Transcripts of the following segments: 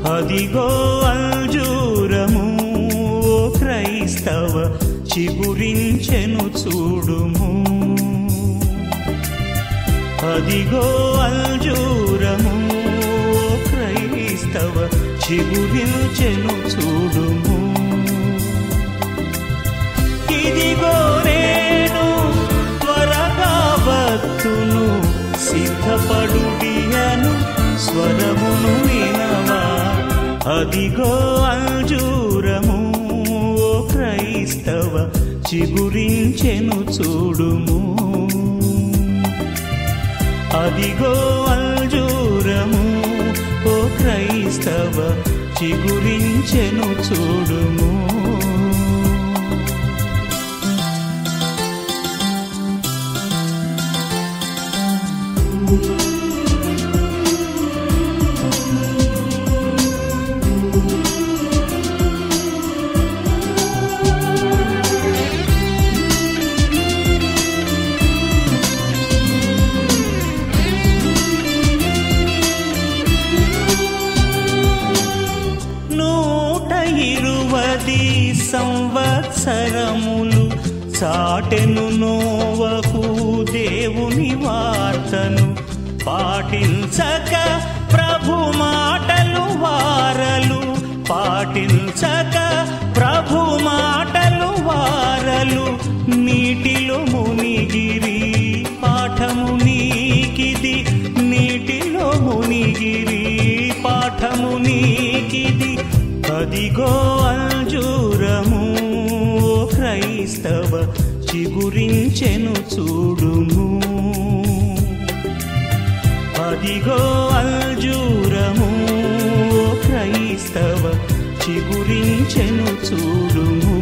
అదిగో అల్జూరము ఓ క్రైస్తవ చిగురించెను చూడుము అదిగో అల్జూరము ఓ క్రైస్తవ చిగురించెను చూడుము ఇదిగో నేను త్వరగా వత్తును సిద్ధపడుడియను స్వరమును వినవా అదిగో అల్జూరము ఓ క్రైస్తవ చిగురించెను చూడుము అదిగో అల్జూరము ఓ క్రైస్తవ చిగురించెను చూడుము నూట ఇరువది సంవత్సరములు చాటెను నోవకు దేవుని వార్తను పాటించక ప్రభు మాటలు వారలు పాటించక ప్రభు మాటలు వారలు నీటిలో మునిగిరి పాఠము నీకిది నీటిలో మునిగిరి పాఠము నీకిది అదిగో అల్జూరము ఓ క్రైస్తవ చిగురించెను చూడుము అదిగో అల్జూరము ఓ క్రైస్తవ చిగురించెను చూడుము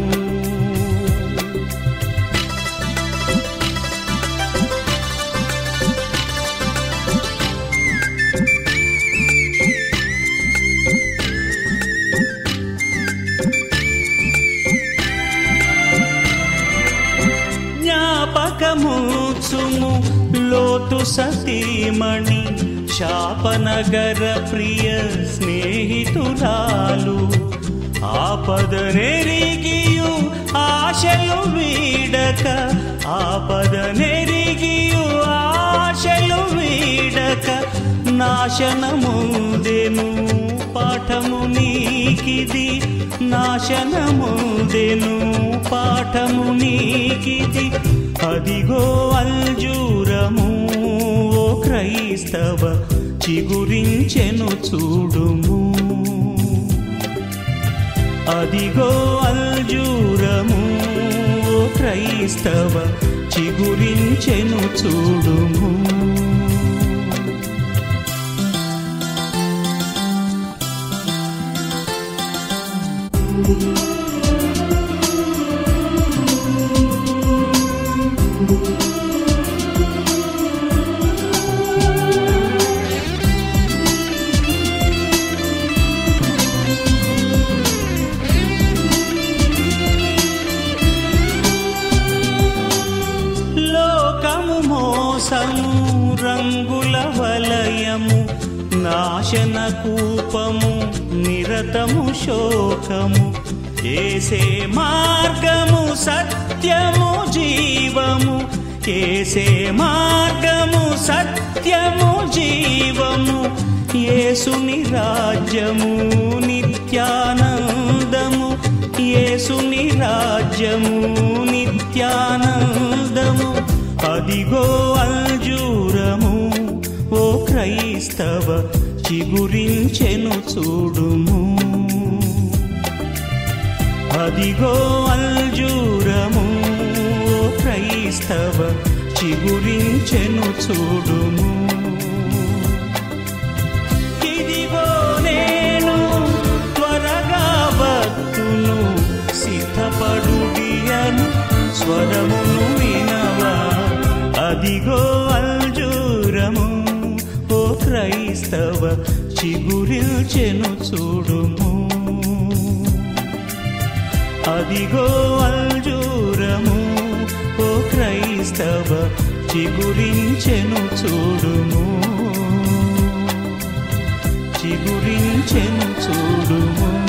జ్ఞాపకముచుము లోతు సతీమణి శాపనగర ప్రియ స్నేహితురాలు ఆపద నెరిగియు ఆశలు వీడక ఆపద నెరిగియు ఆశలు వీడక నాశనముదెను పాఠము నీకిది నాశనముదెను పాఠము నీకిది అదిగో అల్జూరము ఓ క్రైస్తవ చిగురించెను చూడుము అదిగో అల్జూరము ఓ క్రైస్తవ చిగురించెను చూడుము లోకము మోసము రంగుల వలయము నాశన కూపము నిరతము శోకము ఏసే మార్గము సత్యము జీవము ఏసే మార్గము సత్యము జీవము యేసుని రాజ్యము నిత్యానందము యేసుని రాజ్యము నిత్యానందము అదిగో అల్జూరము ఓ క్రైస్తవ చిగురించెను చూడుము అదిగో అల్జూరము ఓ క్రైస్తవ చిగురించెను చూడుము ఇదిగో నేను త్వరగా వత్తును సిద్ధపడుడియను స్వరమును వినవా అదిగో అల్జూరము ఓ క్రైస్తవ చిగురిల్చెను చూడుము అదిగో అల్జూరము ఓ క్రైస్తవ చిగురించెను చూడుము చిగు చిగురించెను చూడుము